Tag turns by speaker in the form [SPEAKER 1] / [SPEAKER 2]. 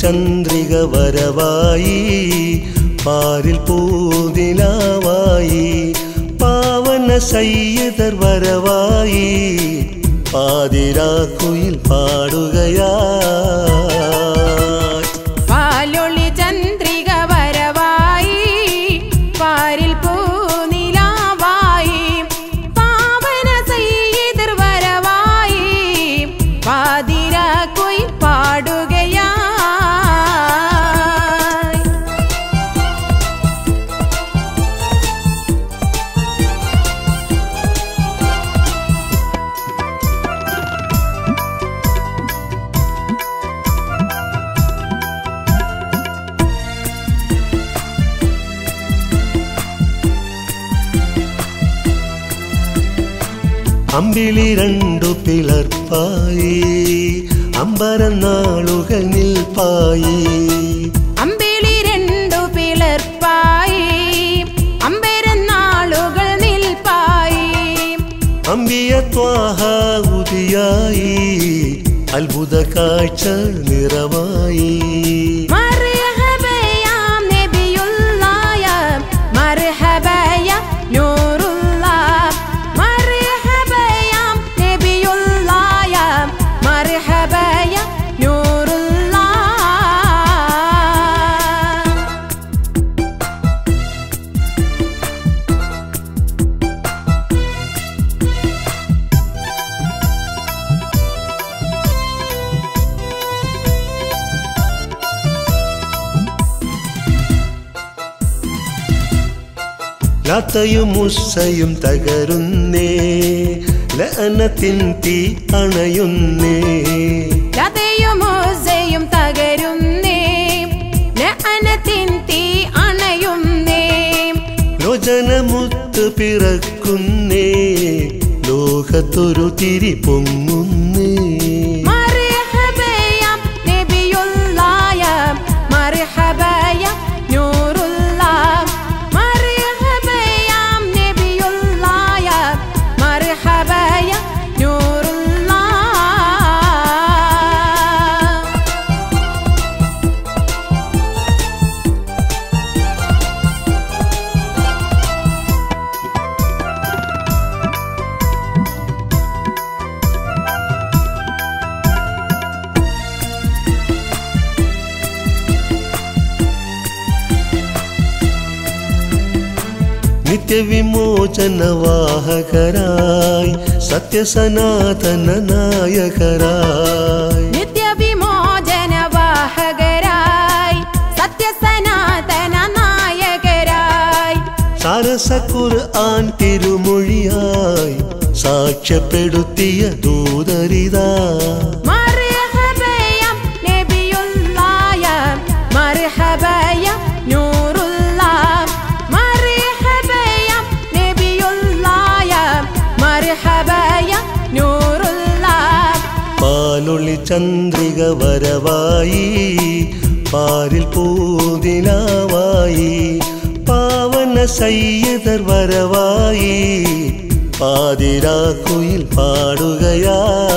[SPEAKER 1] ചന്ദ്രിക വരവായി പാരിൽ പൂതിലാവായി പാവന സയ്യദർ വരവായി പാതിരാക്കുയിൽ പാടുകയായി
[SPEAKER 2] പാലൊളി ചന്ദ്രിക വരവായി പാരിൽ പൂനിലാവായി പാവന സയ്യിദർ വരവായി പാതിര കൊയ് പാടുകയായി
[SPEAKER 1] അമ്പിളി രണ്ടു പിളർപ്പായി അമ്പരനാളുകൾ നിൽപ്പായി
[SPEAKER 2] അമ്പിളി രണ്ടു പിളർപ്പായി അമ്പരനാളുകൾ നിൽപ്പായി
[SPEAKER 1] അമ്പിയ ത്വാഹ ഉദിയായി അത്ഭുത കാഴ്ച നിറവായി
[SPEAKER 2] മർഹബയാം നബിയുള്ളായ മർഹബയ നൂറുള്ള മർഹബയാം നബിയുള്ളായ മർഹബയ നൂറുള്ള
[SPEAKER 1] ലതയും മുസ്സയും തകരുന്നേ ലഅനത്തിൻ തീ അണയുന്നേ
[SPEAKER 2] ലതയും ഓസയും തകരുന്നേ ലഅനത്തിൻ തീ അണയുന്നേ
[SPEAKER 1] ലോചനമുത്ത് പിറക്കുന്നേ ലോകത്തൊരു തിരി പൊങ്ങുന്നേ
[SPEAKER 2] മർഹബയാം നബിയുള്ളായ മർഹബയ നൂറുള്ള മർഹബയാം നബിയുള്ളായ മർഹബയ നൂറുള്ള
[SPEAKER 1] നിത്യവിമോചനവാഹകരായി സത്യസനാതന നായകരായി
[SPEAKER 2] നിത്യവിമോചനവാഹകരായി സത്യസനാതന നായകരായി
[SPEAKER 1] സാരസ ഖുർആൻ തിരുമൊഴിയായി സാക്ഷ്യപ്പെടുത്തിയ ദൂതരിതാ
[SPEAKER 2] മർഹബയാം നബിയുള്ളായ മർഹബയ നൂറുള്ള മർഹബയാം നബിയുള്ളായ മർഹബയ നൂറുള്ള
[SPEAKER 1] പാലൊളി ചന്ദ്രിക വരവായി പാരിൽ പൂതിലാവായി പാവന സയ്യദർ വരവായി പാതിരാക്കുയിൽ പാടുകയാ